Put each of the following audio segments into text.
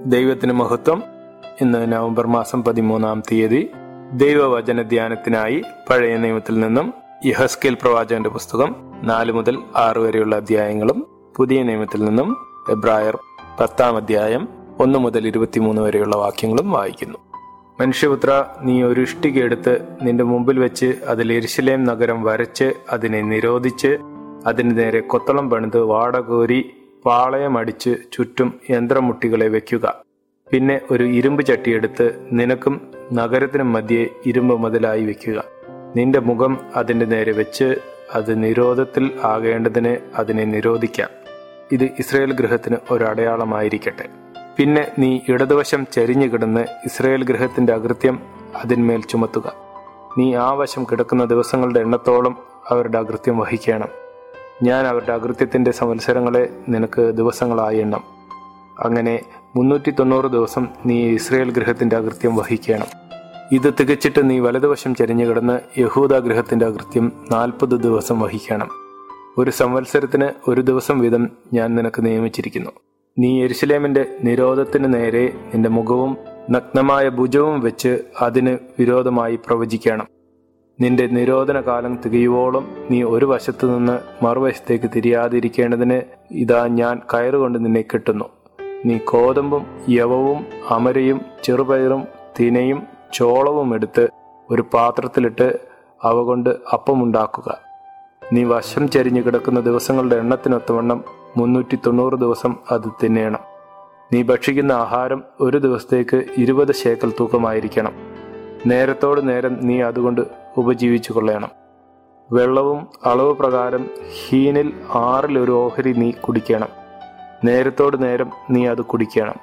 ദൈവത്തിന് മഹത്വം ഇന്ന് നവംബർ മാസം പതിമൂന്നാം തീയതി ദൈവവചന ധ്യാനത്തിനായി പഴയ നിയമത്തിൽ നിന്നും യഹസ്കേൽ പ്രവാചകന്റെ പുസ്തകം നാല് മുതൽ ആറ് വരെയുള്ള അധ്യായങ്ങളും പുതിയ നിയമത്തിൽ നിന്നും എബ്രായർ പത്താം അധ്യായം ഒന്ന് മുതൽ ഇരുപത്തിമൂന്ന് വരെയുള്ള വാക്യങ്ങളും വായിക്കുന്നു മനുഷ്യപുത്ര നീ ഒരു ഇഷ്ടിക എടുത്ത് നിന്റെ മുമ്പിൽ വെച്ച് അതിൽ എരിശിലേം നഗരം വരച്ച് അതിനെ നിരോധിച്ച് അതിന് നേരെ കൊത്തളം പണിത് വാടകോരി പാളയമടിച്ച് ചുറ്റും യന്ത്രമുട്ടികളെ വെക്കുക പിന്നെ ഒരു ഇരുമ്പ് ചട്ടിയെടുത്ത് നിനക്കും നഗരത്തിനും മധ്യേ ഇരുമ്പ് മുതലായി വെക്കുക നിന്റെ മുഖം അതിന്റെ നേരെ വെച്ച് അത് നിരോധത്തിൽ ആകേണ്ടതിന് അതിനെ നിരോധിക്കാം ഇത് ഇസ്രയേൽ ഗൃഹത്തിന് ഒരു അടയാളമായിരിക്കട്ടെ പിന്നെ നീ ഇടതുവശം ചരിഞ്ഞു കിടന്ന് ഇസ്രയേൽ ഗൃഹത്തിന്റെ അകൃത്യം അതിന്മേൽ ചുമത്തുക നീ ആ വശം കിടക്കുന്ന ദിവസങ്ങളുടെ എണ്ണത്തോളം അവരുടെ അകൃത്യം വഹിക്കണം ഞാൻ അവരുടെ അകൃത്യത്തിന്റെ സംവത്സരങ്ങളെ നിനക്ക് ദിവസങ്ങളായി എണ്ണം അങ്ങനെ മുന്നൂറ്റി തൊണ്ണൂറ് ദിവസം നീ ഇസ്രയേൽ ഗൃഹത്തിന്റെ അകൃത്യം വഹിക്കണം ഇത് തികച്ചിട്ട് നീ വലതുവശം ചരിഞ്ഞു കിടന്ന് യഹൂദ ഗൃഹത്തിന്റെ അകൃത്യം നാൽപ്പത് ദിവസം വഹിക്കണം ഒരു സംവത്സരത്തിന് ഒരു ദിവസം വീതം ഞാൻ നിനക്ക് നിയമിച്ചിരിക്കുന്നു നീ എരുസലേമിന്റെ നിരോധത്തിന് നേരെ നിന്റെ മുഖവും നഗ്നമായ ഭുജവും വെച്ച് അതിന് വിരോധമായി പ്രവചിക്കണം നിന്റെ നിരോധന കാലം തികയുവോളം നീ ഒരു വശത്തു നിന്ന് മറുവശത്തേക്ക് തിരിയാതിരിക്കേണ്ടതിന് ഇതാ ഞാൻ കയറുകൊണ്ട് നിന്നെ കെട്ടുന്നു നീ കോതമ്പും യവവും അമരയും ചെറുപയറും തിനയും ചോളവും എടുത്ത് ഒരു പാത്രത്തിലിട്ട് അവ കൊണ്ട് അപ്പമുണ്ടാക്കുക നീ വശം ചരിഞ്ഞു കിടക്കുന്ന ദിവസങ്ങളുടെ എണ്ണത്തിനൊത്തവണ്ണം മുന്നൂറ്റി തൊണ്ണൂറ് ദിവസം അത് തിന്നേണം നീ ഭക്ഷിക്കുന്ന ആഹാരം ഒരു ദിവസത്തേക്ക് ഇരുപത് ശേക്കൽ തൂക്കമായിരിക്കണം നേരത്തോട് നേരം നീ അതുകൊണ്ട് ഉപജീവിച്ചു കൊള്ളണം വെള്ളവും അളവ് പ്രകാരം ഹീനിൽ ആറിൽ ഒരു ഓഹരി നീ കുടിക്കണം നേരത്തോട് നേരം നീ അത് കുടിക്കണം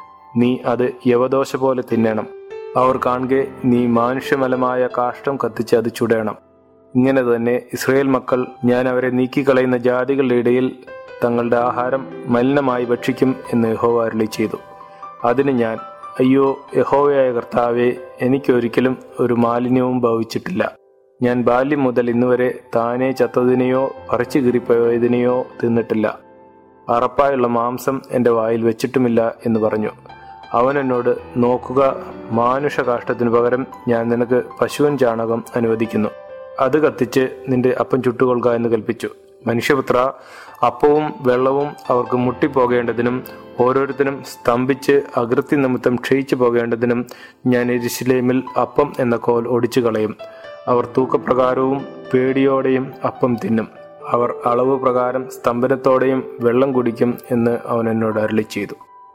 നീ അത് യവദോശ പോലെ തിന്നണം അവർ കാണുകെ നീ മാനുഷ്യമലമായ കാഷ്ടം കത്തിച്ച് അത് ചുടണം ഇങ്ങനെ തന്നെ ഇസ്രയേൽ മക്കൾ ഞാൻ അവരെ നീക്കിക്കളയുന്ന ജാതികളുടെ ഇടയിൽ തങ്ങളുടെ ആഹാരം മലിനമായി ഭക്ഷിക്കും എന്ന് യഹോവ അരുളി ചെയ്തു അതിന് ഞാൻ അയ്യോ യഹോവയായ കർത്താവെ എനിക്കൊരിക്കലും ഒരു മാലിന്യവും ഭവിച്ചിട്ടില്ല ഞാൻ ബാല്യം മുതൽ ഇന്നുവരെ താനെ ചത്തതിനെയോ പറിച്ചു കീറിപ്പോയതിനെയോ തിന്നിട്ടില്ല അറപ്പായുള്ള മാംസം എൻ്റെ വായിൽ വെച്ചിട്ടുമില്ല എന്ന് പറഞ്ഞു അവൻ എന്നോട് നോക്കുക മാനുഷ കാഷ്ടത്തിനു പകരം ഞാൻ നിനക്ക് പശുവൻ ചാണകം അനുവദിക്കുന്നു അത് കത്തിച്ച് നിന്റെ അപ്പം ചുട്ടുകൊള്ളുക എന്ന് കൽപ്പിച്ചു മനുഷ്യപുത്ര അപ്പവും വെള്ളവും അവർക്ക് മുട്ടിപ്പോകേണ്ടതിനും ഓരോരുത്തരും സ്തംഭിച്ച് അകൃത്യ നിമിത്തം ക്ഷയിച്ചു പോകേണ്ടതിനും ഞാൻ എരിശിലേമിൽ അപ്പം എന്ന കോൽ ഒടിച്ചു കളയും അവർ തൂക്കപ്രകാരവും പേടിയോടെയും അപ്പം തിന്നും അവർ അളവ് പ്രകാരം സ്തംഭനത്തോടെയും വെള്ളം കുടിക്കും എന്ന് അവൻ എന്നോട് അരളി ചെയ്തു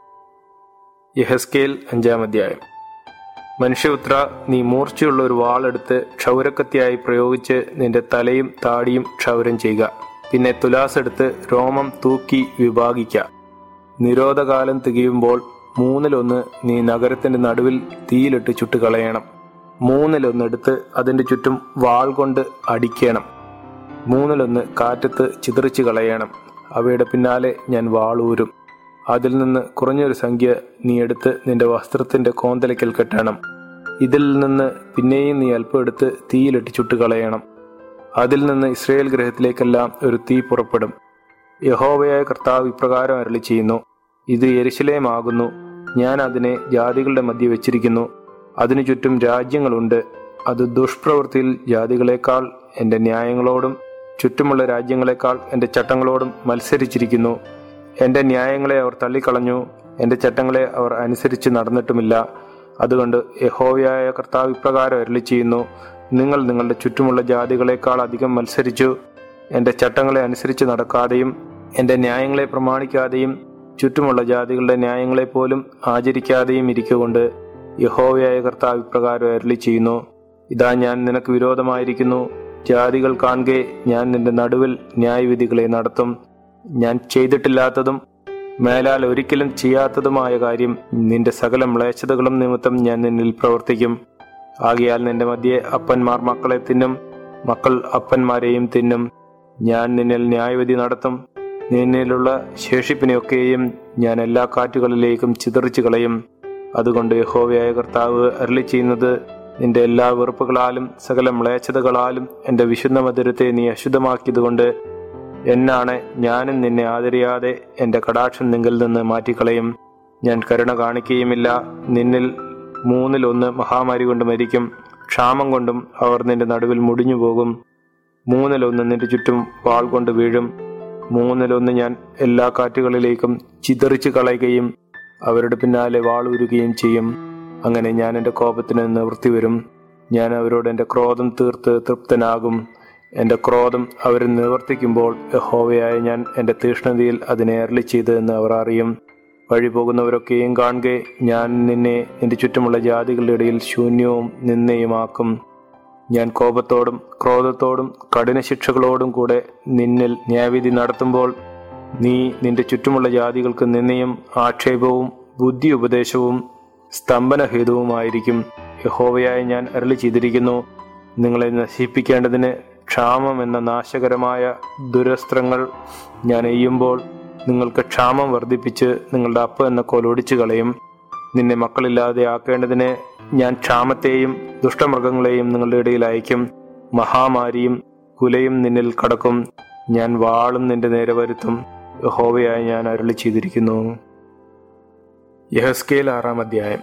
യഹസ്കേൽ അഞ്ചാം അധ്യായം മനുഷ്യപുത്ര നീ മൂർച്ചയുള്ള ഒരു വാളെടുത്ത് ക്ഷൗരക്കത്തിയായി പ്രയോഗിച്ച് നിന്റെ തലയും താടിയും ക്ഷൗരം ചെയ്യുക പിന്നെ തുലാസെടുത്ത് രോമം തൂക്കി വിഭാഗിക്ക നിരോധകാലം തികയുമ്പോൾ മൂന്നിലൊന്ന് നീ നഗരത്തിന്റെ നടുവിൽ തീയിലിട്ട് ചുട്ടുകളയണം മൂന്നിലൊന്നെടുത്ത് അതിന്റെ ചുറ്റും വാൾ കൊണ്ട് അടിക്കണം മൂന്നിലൊന്ന് കാറ്റത്ത് ചിതറിച്ചു കളയണം അവയുടെ പിന്നാലെ ഞാൻ വാളൂരും അതിൽ നിന്ന് കുറഞ്ഞൊരു സംഖ്യ നീ എടുത്ത് നിന്റെ വസ്ത്രത്തിന്റെ കോന്തലയ്ക്കൽ കെട്ടണം ഇതിൽ നിന്ന് പിന്നെയും നീ അല്പം എടുത്ത് തീയിലിട്ട് ചുട്ടുകളയണം അതിൽ നിന്ന് ഇസ്രയേൽ ഗ്രഹത്തിലേക്കെല്ലാം ഒരു തീ പുറപ്പെടും യഹോവയായ കർത്താവ് ഇപ്രകാരം അരളി ചെയ്യുന്നു ഇത് എരിശിലേമാകുന്നു ഞാൻ അതിനെ ജാതികളുടെ മധ്യ വെച്ചിരിക്കുന്നു അതിനു ചുറ്റും രാജ്യങ്ങളുണ്ട് അത് ദുഷ്പ്രവൃത്തിയിൽ ജാതികളെക്കാൾ എൻ്റെ ന്യായങ്ങളോടും ചുറ്റുമുള്ള രാജ്യങ്ങളെക്കാൾ എൻ്റെ ചട്ടങ്ങളോടും മത്സരിച്ചിരിക്കുന്നു എൻ്റെ ന്യായങ്ങളെ അവർ തള്ളിക്കളഞ്ഞു എൻ്റെ ചട്ടങ്ങളെ അവർ അനുസരിച്ച് നടന്നിട്ടുമില്ല അതുകൊണ്ട് യഹോവയായ കർത്താവ് ഇപ്രകാരം അരളി ചെയ്യുന്നു നിങ്ങൾ നിങ്ങളുടെ ചുറ്റുമുള്ള ജാതികളെക്കാൾ അധികം മത്സരിച്ചു എൻ്റെ ചട്ടങ്ങളെ അനുസരിച്ച് നടക്കാതെയും എൻ്റെ ന്യായങ്ങളെ പ്രമാണിക്കാതെയും ചുറ്റുമുള്ള ജാതികളുടെ ന്യായങ്ങളെ പോലും ആചരിക്കാതെയും ഇരിക്കുകൊണ്ട് യഹോവയായ കർത്താവ് ഇപ്രകാരം അരളി ചെയ്യുന്നു ഇതാ ഞാൻ നിനക്ക് വിരോധമായിരിക്കുന്നു ജാതികൾ കാണുകെ ഞാൻ നിന്റെ നടുവിൽ ന്യായവിധികളെ നടത്തും ഞാൻ ചെയ്തിട്ടില്ലാത്തതും മേലാൽ ഒരിക്കലും ചെയ്യാത്തതുമായ കാര്യം നിന്റെ സകല മ്ലേച്ഛതകളും നിമിത്തം ഞാൻ നിന്നിൽ പ്രവർത്തിക്കും ആകയാൽ നിന്റെ മധ്യേ അപ്പന്മാർ മക്കളെ തിന്നും മക്കൾ അപ്പന്മാരെയും തിന്നും ഞാൻ നിന്നിൽ ന്യായവിധി നടത്തും നിന്നിലുള്ള ശേഷിപ്പിനെയൊക്കെയും ഞാൻ എല്ലാ കാറ്റുകളിലേക്കും ചിതറിച്ചു കളയും അതുകൊണ്ട് യഹോവയായ കർത്താവ് അരളി ചെയ്യുന്നത് നിന്റെ എല്ലാ വെറുപ്പുകളാലും സകല മ്ലേച്ഛതകളാലും എൻ്റെ വിശുദ്ധ മധുരത്തെ നീ അശുദ്ധമാക്കിയതുകൊണ്ട് എന്നാണ് ഞാനും നിന്നെ ആദരിയാതെ എൻ്റെ കടാക്ഷം നിങ്കിൽ നിന്ന് മാറ്റിക്കളയും ഞാൻ കരുണ കാണിക്കുകയുമില്ല നിന്നിൽ മൂന്നിൽ ഒന്ന് മഹാമാരി കൊണ്ട് മരിക്കും ക്ഷാമം കൊണ്ടും അവർ നിന്റെ നടുവിൽ മുടിഞ്ഞു പോകും മൂന്നിലൊന്ന് നിന്റെ ചുറ്റും വാൾ കൊണ്ട് വീഴും മൂന്നിലൊന്ന് ഞാൻ എല്ലാ കാറ്റുകളിലേക്കും ചിതറിച്ചു കളയുകയും അവരുടെ പിന്നാലെ വാളൂരുകയും ചെയ്യും അങ്ങനെ ഞാൻ എൻ്റെ കോപത്തിന് നിവൃത്തി വരും ഞാൻ അവരോട് എൻ്റെ ക്രോധം തീർത്ത് തൃപ്തനാകും എൻ്റെ ക്രോധം അവർ നിവർത്തിക്കുമ്പോൾ യഹോവയായ ഞാൻ എൻ്റെ തീഷ്ണതയിൽ അതിനെ അരളി ചെയ്ത് എന്ന് അവർ അറിയും വഴി പോകുന്നവരൊക്കെയും കാണുക ഞാൻ നിന്നെ നിന്റെ ചുറ്റുമുള്ള ജാതികളുടെ ഇടയിൽ ശൂന്യവും നിന്നയുമാക്കും ഞാൻ കോപത്തോടും ക്രോധത്തോടും കഠിന ശിക്ഷകളോടും കൂടെ നിന്നിൽ ന്യായവിധി നടത്തുമ്പോൾ നീ നിന്റെ ചുറ്റുമുള്ള ജാതികൾക്ക് നിന്നയും ആക്ഷേപവും ബുദ്ധി ഉപദേശവും സ്തംഭനഹേതുവുമായിരിക്കും യഹോവയായ ഞാൻ അരളി ചെയ്തിരിക്കുന്നു നിങ്ങളെ നശിപ്പിക്കേണ്ടതിന് ക്ഷാമം എന്ന നാശകരമായ ദുരസ്ത്രങ്ങൾ ഞാൻ എയ്യുമ്പോൾ നിങ്ങൾക്ക് ക്ഷാമം വർദ്ധിപ്പിച്ച് നിങ്ങളുടെ അപ്പ എന്ന കോലൊടിച്ചു കളയും നിന്നെ മക്കളില്ലാതെ ആക്കേണ്ടതിന് ഞാൻ ക്ഷാമത്തെയും ദുഷ്ടമൃഗങ്ങളെയും നിങ്ങളുടെ ഇടയിൽ അയക്കും മഹാമാരിയും കുലയും നിന്നിൽ കടക്കും ഞാൻ വാളും നിന്റെ നേരെ വരുത്തും യഹോവയായി ഞാൻ അരുളി ചെയ്തിരിക്കുന്നു യഹസ്കേൽ ആറാം അധ്യായം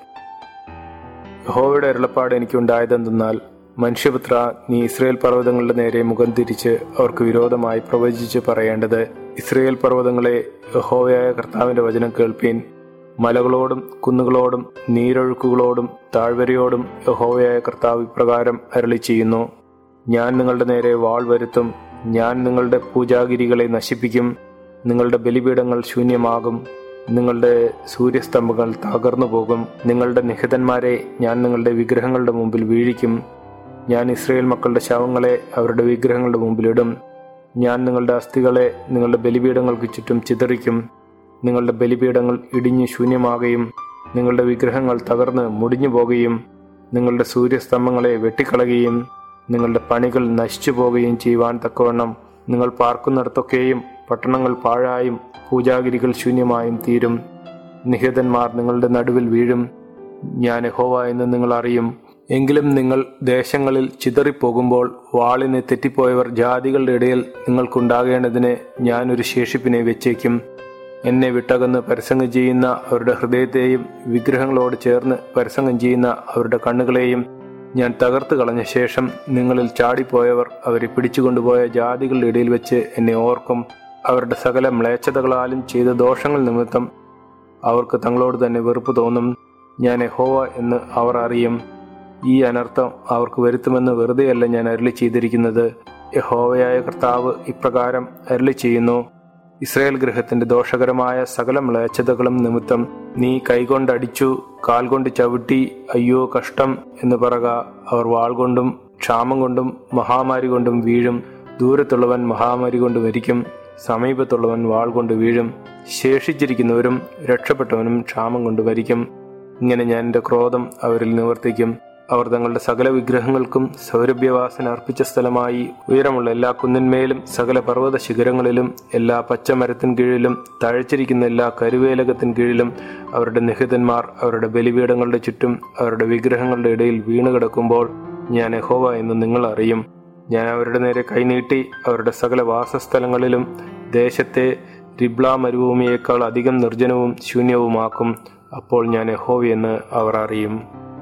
യഹോവയുടെ അരുളപ്പാട് എനിക്കുണ്ടായതെന്തെന്നാൽ മനുഷ്യപുത്ര നീ ഇസ്രയേൽ പർവ്വതങ്ങളുടെ നേരെ മുഖം തിരിച്ച് അവർക്ക് വിരോധമായി പ്രവചിച്ച് പറയേണ്ടത് ഇസ്രയേൽ പർവ്വതങ്ങളെ യഹോവയായ കർത്താവിന്റെ വചനം കേൾപ്പീൻ മലകളോടും കുന്നുകളോടും നീരൊഴുക്കുകളോടും താഴ്വരയോടും യഹോവയായ കർത്താവ് ഇപ്രകാരം അരളി ചെയ്യുന്നു ഞാൻ നിങ്ങളുടെ നേരെ വാൾ വരുത്തും ഞാൻ നിങ്ങളുടെ പൂജാഗിരികളെ നശിപ്പിക്കും നിങ്ങളുടെ ബലിപീഠങ്ങൾ ശൂന്യമാകും നിങ്ങളുടെ സൂര്യസ്തംഭങ്ങൾ തകർന്നു പോകും നിങ്ങളുടെ നിഹിതന്മാരെ ഞാൻ നിങ്ങളുടെ വിഗ്രഹങ്ങളുടെ മുമ്പിൽ വീഴിക്കും ഞാൻ ഇസ്രയേൽ മക്കളുടെ ശവങ്ങളെ അവരുടെ വിഗ്രഹങ്ങളുടെ മുമ്പിലിടും ഞാൻ നിങ്ങളുടെ അസ്ഥികളെ നിങ്ങളുടെ ബലിപീഠങ്ങൾക്ക് ചുറ്റും ചിതറിക്കും നിങ്ങളുടെ ബലിപീഠങ്ങൾ ഇടിഞ്ഞു ശൂന്യമാകുകയും നിങ്ങളുടെ വിഗ്രഹങ്ങൾ തകർന്ന് മുടിഞ്ഞു പോകുകയും നിങ്ങളുടെ സൂര്യസ്തംഭങ്ങളെ വെട്ടിക്കളയുകയും നിങ്ങളുടെ പണികൾ നശിച്ചു പോകുകയും ചെയ്യുവാൻ തക്കവണ്ണം നിങ്ങൾ പാർക്കുന്നിടത്തൊക്കെയും പട്ടണങ്ങൾ പാഴായും പൂജാഗിരികൾ ശൂന്യമായും തീരും നിഹിതന്മാർ നിങ്ങളുടെ നടുവിൽ വീഴും ഞാൻ യഹോവ എന്ന് നിങ്ങൾ അറിയും എങ്കിലും നിങ്ങൾ ദേശങ്ങളിൽ ചിതറിപ്പോകുമ്പോൾ വാളിന് തെറ്റിപ്പോയവർ ജാതികളുടെ ഇടയിൽ നിങ്ങൾക്കുണ്ടാകേണ്ടതിന് ഞാനൊരു ശേഷിപ്പിനെ വെച്ചേക്കും എന്നെ വിട്ടകന്ന് പരസംഗം ചെയ്യുന്ന അവരുടെ ഹൃദയത്തെയും വിഗ്രഹങ്ങളോട് ചേർന്ന് പരസംഗം ചെയ്യുന്ന അവരുടെ കണ്ണുകളെയും ഞാൻ തകർത്ത് കളഞ്ഞ ശേഷം നിങ്ങളിൽ ചാടിപ്പോയവർ അവരെ പിടിച്ചുകൊണ്ടുപോയ ജാതികളുടെ ഇടയിൽ വെച്ച് എന്നെ ഓർക്കും അവരുടെ സകല മ്ലേച്ഛതകളാലും ചെയ്ത ദോഷങ്ങൾ നിമിത്തം അവർക്ക് തങ്ങളോട് തന്നെ വെറുപ്പ് തോന്നും ഞാൻ യഹോവ എന്ന് അവർ അറിയും ഈ അനർത്ഥം അവർക്ക് വരുത്തുമെന്ന് വെറുതെയല്ല ഞാൻ അരളി ചെയ്തിരിക്കുന്നത് യഹോവയായ കർത്താവ് ഇപ്രകാരം അരളി ചെയ്യുന്നു ഇസ്രായേൽ ഗൃഹത്തിന്റെ ദോഷകരമായ സകല മ്ലേച്ഛതകളും നിമിത്തം നീ കൈകൊണ്ടടിച്ചു കാൽ കൊണ്ട് ചവിട്ടി അയ്യോ കഷ്ടം എന്ന് പറക അവർ വാൾ കൊണ്ടും ക്ഷാമം കൊണ്ടും മഹാമാരി കൊണ്ടും വീഴും ദൂരത്തുള്ളവൻ മഹാമാരി കൊണ്ട് മരിക്കും സമീപത്തുള്ളവൻ വാൾ കൊണ്ട് വീഴും ശേഷിച്ചിരിക്കുന്നവരും രക്ഷപ്പെട്ടവനും ക്ഷാമം കൊണ്ട് മരിക്കും ഇങ്ങനെ ഞാൻ എൻ്റെ ക്രോധം അവരിൽ നിവർത്തിക്കും അവർ തങ്ങളുടെ സകല വിഗ്രഹങ്ങൾക്കും സൗരഭ്യവാസന അർപ്പിച്ച സ്ഥലമായി ഉയരമുള്ള എല്ലാ കുന്നിന്മേലും സകല പർവ്വത ശിഖരങ്ങളിലും എല്ലാ പച്ചമരത്തിൻ കീഴിലും തഴച്ചിരിക്കുന്ന എല്ലാ കരുവേലകത്തിൻ കീഴിലും അവരുടെ നിഹിതന്മാർ അവരുടെ ബലിപീഠങ്ങളുടെ ചുറ്റും അവരുടെ വിഗ്രഹങ്ങളുടെ ഇടയിൽ വീണുകിടക്കുമ്പോൾ ഞാൻ യഹോവ എന്ന് നിങ്ങൾ അറിയും ഞാൻ അവരുടെ നേരെ കൈനീട്ടി അവരുടെ സകല വാസസ്ഥലങ്ങളിലും ദേശത്തെ റിബ്ല മരുഭൂമിയേക്കാൾ അധികം നിർജ്ജനവും ശൂന്യവുമാക്കും അപ്പോൾ ഞാൻ യഹോവയെന്ന് അവർ അറിയും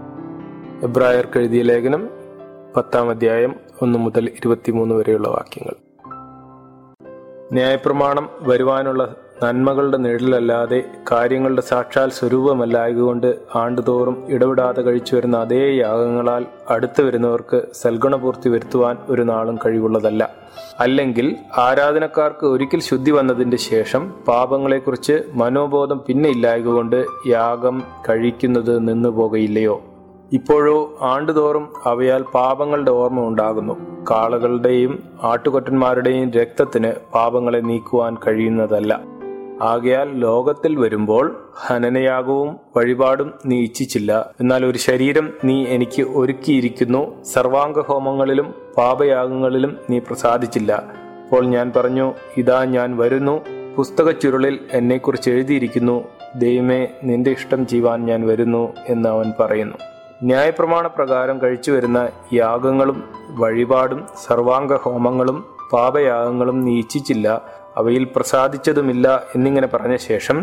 എബ്രായർക്ക് എഴുതിയ ലേഖനം പത്താം അധ്യായം ഒന്ന് മുതൽ ഇരുപത്തിമൂന്ന് വരെയുള്ള വാക്യങ്ങൾ ന്യായപ്രമാണം വരുവാനുള്ള നന്മകളുടെ നിഴലല്ലാതെ കാര്യങ്ങളുടെ സാക്ഷാൽ സ്വരൂപമല്ലായതുകൊണ്ട് ആണ്ടുതോറും ഇടപെടാതെ കഴിച്ചു വരുന്ന അതേ യാഗങ്ങളാൽ അടുത്തു വരുന്നവർക്ക് സൽഗുണപൂർത്തി വരുത്തുവാൻ ഒരു നാളും കഴിവുള്ളതല്ല അല്ലെങ്കിൽ ആരാധനക്കാർക്ക് ഒരിക്കൽ ശുദ്ധി വന്നതിന്റെ ശേഷം പാപങ്ങളെക്കുറിച്ച് മനോബോധം പിന്നെ ഇല്ലായതുകൊണ്ട് യാഗം കഴിക്കുന്നത് നിന്നു പോകുകയില്ലയോ ഇപ്പോഴോ ആണ്ടുതോറും അവയാൽ പാപങ്ങളുടെ ഓർമ്മ ഉണ്ടാകുന്നു കാളകളുടെയും ആട്ടുകൊറ്റന്മാരുടെയും രക്തത്തിന് പാപങ്ങളെ നീക്കുവാൻ കഴിയുന്നതല്ല ആകയാൽ ലോകത്തിൽ വരുമ്പോൾ ഹനനയാഗവും വഴിപാടും നീ ഇച്ഛിച്ചില്ല എന്നാൽ ഒരു ശരീരം നീ എനിക്ക് ഒരുക്കിയിരിക്കുന്നു സർവാംഗ ഹോമങ്ങളിലും പാപയാഗങ്ങളിലും നീ പ്രസാദിച്ചില്ല അപ്പോൾ ഞാൻ പറഞ്ഞു ഇതാ ഞാൻ വരുന്നു പുസ്തക ചുരുളിൽ എന്നെക്കുറിച്ച് എഴുതിയിരിക്കുന്നു ദൈവമേ നിന്റെ ഇഷ്ടം ചെയ്യുവാൻ ഞാൻ വരുന്നു എന്ന് അവൻ പറയുന്നു ന്യായപ്രമാണ പ്രകാരം കഴിച്ചു വരുന്ന യാഗങ്ങളും വഴിപാടും സർവാംഗ ഹോമങ്ങളും പാപയാഗങ്ങളും നീ ഇച്ഛിച്ചില്ല അവയിൽ പ്രസാദിച്ചതുമില്ല എന്നിങ്ങനെ പറഞ്ഞ ശേഷം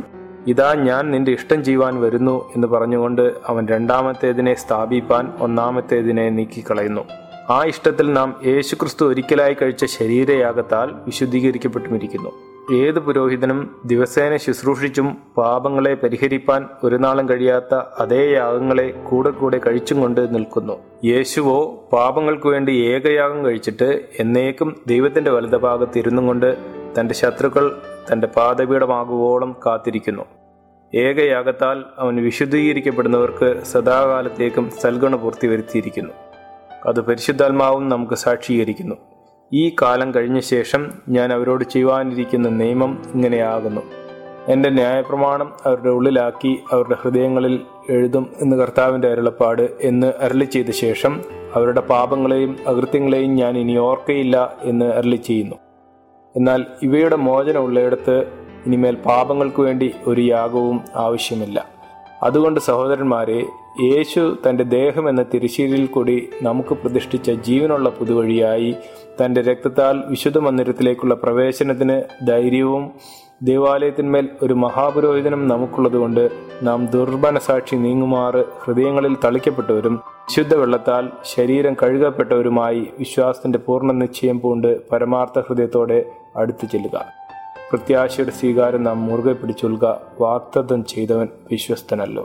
ഇതാ ഞാൻ നിന്റെ ഇഷ്ടം ചെയ്യുവാൻ വരുന്നു എന്ന് പറഞ്ഞുകൊണ്ട് അവൻ രണ്ടാമത്തേതിനെ സ്ഥാപിപ്പാൻ ഒന്നാമത്തേതിനെ നീക്കിക്കളയുന്നു ആ ഇഷ്ടത്തിൽ നാം യേശുക്രിസ്തു ഒരിക്കലായി കഴിച്ച ശരീരയാഗത്താൽ വിശുദ്ധീകരിക്കപ്പെട്ടുമിരിക്കുന്നു ഏത് പുരോഹിതനും ദിവസേന ശുശ്രൂഷിച്ചും പാപങ്ങളെ പരിഹരിപ്പാൻ ഒരു നാളും കഴിയാത്ത അതേ യാഗങ്ങളെ കൂടെ കൂടെ കഴിച്ചും കൊണ്ട് നിൽക്കുന്നു യേശുവോ പാപങ്ങൾക്ക് വേണ്ടി ഏകയാഗം കഴിച്ചിട്ട് എന്നേക്കും ദൈവത്തിന്റെ വലതുഭാഗത്ത് ഇരുന്നും കൊണ്ട് തന്റെ ശത്രുക്കൾ തന്റെ പാദപീഠമാകുവോളം കാത്തിരിക്കുന്നു ഏകയാഗത്താൽ അവൻ വിശുദ്ധീകരിക്കപ്പെടുന്നവർക്ക് സദാകാലത്തേക്കും സൽഗുണപൂർത്തി വരുത്തിയിരിക്കുന്നു അത് പരിശുദ്ധാത്മാവും നമുക്ക് സാക്ഷീകരിക്കുന്നു ഈ കാലം കഴിഞ്ഞ ശേഷം ഞാൻ അവരോട് ചെയ്യുവാനിരിക്കുന്ന നിയമം ഇങ്ങനെയാകുന്നു എൻ്റെ ന്യായപ്രമാണം അവരുടെ ഉള്ളിലാക്കി അവരുടെ ഹൃദയങ്ങളിൽ എഴുതും എന്ന് കർത്താവിൻ്റെ അരുളപ്പാട് എന്ന് അരളി ചെയ്ത ശേഷം അവരുടെ പാപങ്ങളെയും അകൃത്യങ്ങളെയും ഞാൻ ഇനി ഓർക്കയില്ല എന്ന് അരളി ചെയ്യുന്നു എന്നാൽ ഇവയുടെ മോചനം ഉള്ളയിടത്ത് ഇനിമേൽ പാപങ്ങൾക്ക് വേണ്ടി ഒരു യാഗവും ആവശ്യമില്ല അതുകൊണ്ട് സഹോദരന്മാരെ യേശു തൻ്റെ ദേഹം എന്ന തിരുശീലിൽ കൂടി നമുക്ക് പ്രതിഷ്ഠിച്ച ജീവനുള്ള പുതുവഴിയായി തൻ്റെ രക്തത്താൽ വിശുദ്ധ മന്ദിരത്തിലേക്കുള്ള പ്രവേശനത്തിന് ധൈര്യവും ദേവാലയത്തിന്മേൽ ഒരു മഹാപുരോഹിതനും നമുക്കുള്ളതുകൊണ്ട് നാം ദുർബനസാക്ഷി നീങ്ങുമാറ് ഹൃദയങ്ങളിൽ തളിക്കപ്പെട്ടവരും ശുദ്ധ വെള്ളത്താൽ ശരീരം കഴുകപ്പെട്ടവരുമായി വിശ്വാസത്തിന്റെ പൂർണ്ണ നിശ്ചയം പൂണ്ട് പരമാർത്ഥ ഹൃദയത്തോടെ അടുത്തു ചെല്ലുക പ്രത്യാശയുടെ സ്വീകാരം നാം മുറുകെ പിടിച്ചൊല്ലുക വാക്തത്വം ചെയ്തവൻ വിശ്വസ്തനല്ലോ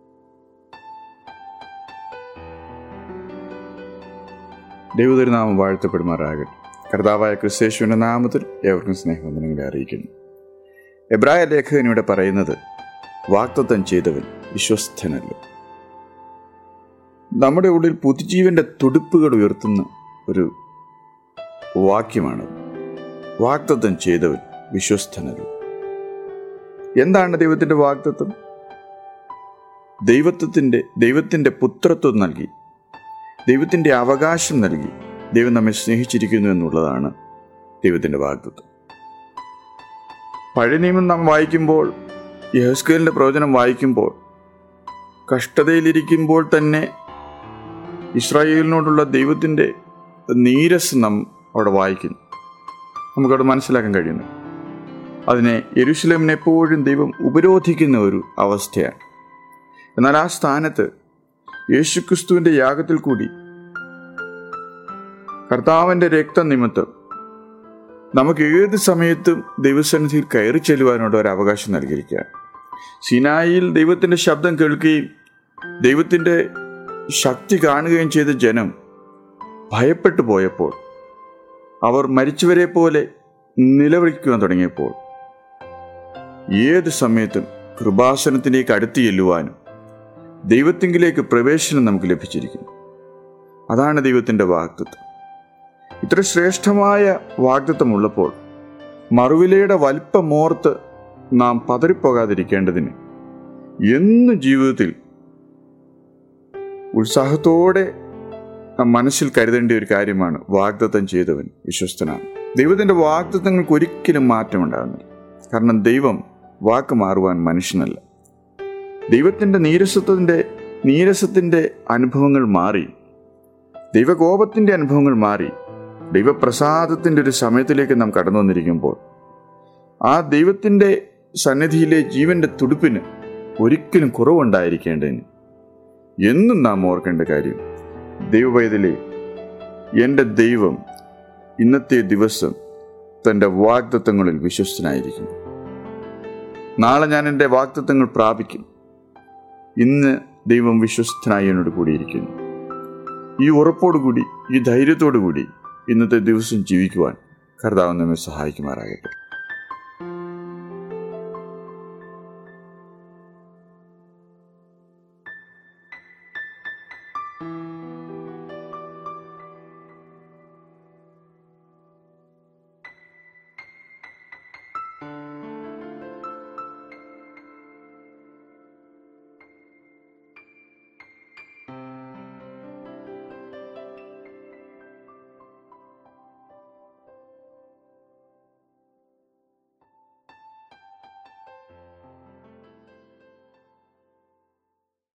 ദൈവതിരുനാമം വാഴ്ത്തപ്പെടുമാറാകട്ടെ കർത്താവായ ക്രിസ്തേശുവിൻ്റെ നാമത്തിൽ ഏവർക്കും സ്നേഹവന്ദനങ്ങളെ അറിയിക്കുന്നു എബ്രായ ലേഖകൻ ഇവിടെ പറയുന്നത് വാക്തത്വം ചെയ്തവൻ വിശ്വസ്തനല്ലോ നമ്മുടെ ഉള്ളിൽ പുതുജീവന്റെ തുടിപ്പുകൾ ഉയർത്തുന്ന ഒരു വാക്യമാണ് വാക്തത്വം ചെയ്തവൻ വിശ്വസ്തനല്ലോ എന്താണ് ദൈവത്തിന്റെ വാക്തത്വം ദൈവത്വത്തിന്റെ ദൈവത്തിന്റെ പുത്രത്വം നൽകി ദൈവത്തിൻ്റെ അവകാശം നൽകി ദൈവം നമ്മെ സ്നേഹിച്ചിരിക്കുന്നു എന്നുള്ളതാണ് ദൈവത്തിൻ്റെ വാഗ്ദത്വം പഴയ നിയമം നാം വായിക്കുമ്പോൾ യഹസ്കേലിൻ്റെ പ്രവചനം വായിക്കുമ്പോൾ കഷ്ടതയിലിരിക്കുമ്പോൾ തന്നെ ഇസ്രായേലിനോടുള്ള ദൈവത്തിൻ്റെ നീരസ് നാം അവിടെ വായിക്കുന്നു നമുക്കവിടെ മനസ്സിലാക്കാൻ കഴിയുന്നു അതിനെ യെരുഷലേമിനെ എപ്പോഴും ദൈവം ഉപരോധിക്കുന്ന ഒരു അവസ്ഥയാണ് എന്നാൽ ആ സ്ഥാനത്ത് യേശുക്രിസ്തുവിന്റെ യാഗത്തിൽ കൂടി കർത്താവിന്റെ രക്തനിമിത്തം നമുക്ക് ഏത് സമയത്തും ദൈവസന്നിധിയിൽ കയറി ചെല്ലുവാനുള്ള ഒരു അവകാശം നൽകിയിരിക്കുകയാണ് സിനായിൽ ദൈവത്തിന്റെ ശബ്ദം കേൾക്കുകയും ദൈവത്തിന്റെ ശക്തി കാണുകയും ചെയ്ത ജനം ഭയപ്പെട്ടു പോയപ്പോൾ അവർ മരിച്ചവരെ പോലെ നിലവിളിക്കുവാൻ തുടങ്ങിയപ്പോൾ ഏത് സമയത്തും കൃപാസനത്തിലേക്ക് അടുത്ത് ചെല്ലുവാനും ദൈവത്തിങ്കിലേക്ക് പ്രവേശനം നമുക്ക് ലഭിച്ചിരിക്കുന്നു അതാണ് ദൈവത്തിൻ്റെ വാഗ്ദത്വം ഇത്ര ശ്രേഷ്ഠമായ വാഗ്ദത്വം ഉള്ളപ്പോൾ മറുവിലയുടെ വലിപ്പമോർത്ത് നാം പതറിപ്പോകാതിരിക്കേണ്ടതിന് എന്നും ജീവിതത്തിൽ ഉത്സാഹത്തോടെ നാം മനസ്സിൽ കരുതേണ്ട ഒരു കാര്യമാണ് വാഗ്ദത്തം ചെയ്തവൻ വിശ്വസ്തനാണ് ദൈവത്തിൻ്റെ വാഗ്ദത്തങ്ങൾക്ക് ഒരിക്കലും മാറ്റമുണ്ടാകുന്നില്ല കാരണം ദൈവം വാക്ക് മാറുവാൻ മനുഷ്യനല്ല ദൈവത്തിൻ്റെ നീരസത്തിൻ്റെ നീരസത്തിൻ്റെ അനുഭവങ്ങൾ മാറി ദൈവകോപത്തിൻ്റെ അനുഭവങ്ങൾ മാറി ദൈവപ്രസാദത്തിൻ്റെ ഒരു സമയത്തിലേക്ക് നാം കടന്നു വന്നിരിക്കുമ്പോൾ ആ ദൈവത്തിൻ്റെ സന്നിധിയിലെ ജീവന്റെ തുടുപ്പിന് ഒരിക്കലും കുറവുണ്ടായിരിക്കേണ്ടതിന് എന്നും നാം ഓർക്കേണ്ട കാര്യം ദൈവവൈതലേ എൻ്റെ ദൈവം ഇന്നത്തെ ദിവസം തൻ്റെ വാഗ്ദത്വങ്ങളിൽ വിശ്വസ്തനായിരിക്കുന്നു നാളെ ഞാൻ എൻ്റെ വാഗ്ദത്വങ്ങൾ പ്രാപിക്കും ഇന്ന് ദൈവം വിശ്വസ്തനായി എന്നോട് കൂടിയിരിക്കുന്നു ഈ ഉറപ്പോടുകൂടി ഈ ധൈര്യത്തോടു കൂടി ഇന്നത്തെ ദിവസം ജീവിക്കുവാൻ കർത്താവ് നമ്മെ സഹായിക്കുമാറാകട്ടെ